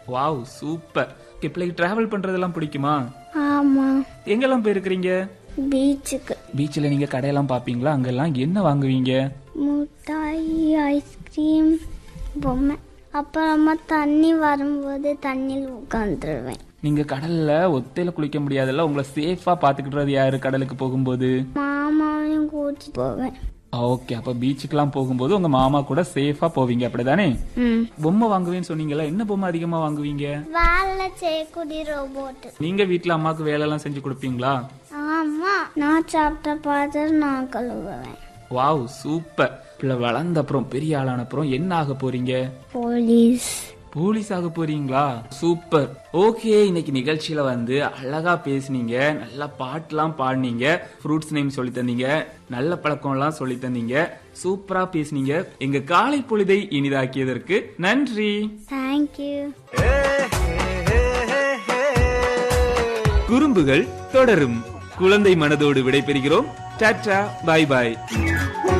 wow super okay பிள்ளைக்கு travel பண்றதெல்லாம் பிடிக்குமா ஆமா எங்கெல்லாம் போயிருக்கிறீங்க பீச்சுக்கு பீச்சில் நீங்க கடையெல்லாம் பாப்பீங்களா அங்கெல்லாம் என்ன வாங்குவீங்க மிட்டாய் ஐஸ்கிரீம் பொம்மை அப்புறமா தண்ணி வரும்போது தண்ணியில் உட்காந்துருவேன் நீங்க கடல்ல ஒத்தையில குளிக்க முடியாதுல்ல உங்களை சேஃபா பாத்துக்கிட்டுறது யாரு கடலுக்கு போகும்போது மாமாவையும் கூட்டிட்டு போவேன் ஓகே அப்ப பீச்சுக்கெல்லாம் போகும்போது உங்க மாமா கூட சேஃபா போவீங்க அப்படிதானே ம் பொம்மை வாங்குவேன்னு சொன்னீங்கல்ல என்ன பொம்மை அதிகமா வாங்குவீங்க வேலை செய்யக்கூடிய ரோபோட் நீங்க வீட்ல அம்மாக்கு வேலை எல்லாம் செஞ்சு கொடுப்பீங்களா ஆமா நான் சாப்பிட்ட பாத்திரம் நான் கழுவுவேன் வாவ் சூப்பர் பிள்ளை வளர்ந்த அப்புறம் பெரிய ஆளான அப்புறம் என்ன ஆக போறீங்க போலீஸ் போலீஸ் ஆக போறீங்களா சூப்பர் ஓகே இன்னைக்கு நிகழ்ச்சியில வந்து அழகா பேசுனீங்க நல்ல பாட்டுலாம் பாடினீங்க ஃப்ரூட்ஸ் நேம் சொல்லி தந்தீங்க நல்ல பழக்கம் எல்லாம் சொல்லி தந்தீங்க சூப்பரா பேசுனீங்க எங்க காலை பொழுதை இனிதாக்கியதற்கு நன்றி தேங்க்யூ குறும்புகள் தொடரும் குழந்தை மனதோடு விடைபெறுகிறோம் டாடா பாய் பாய்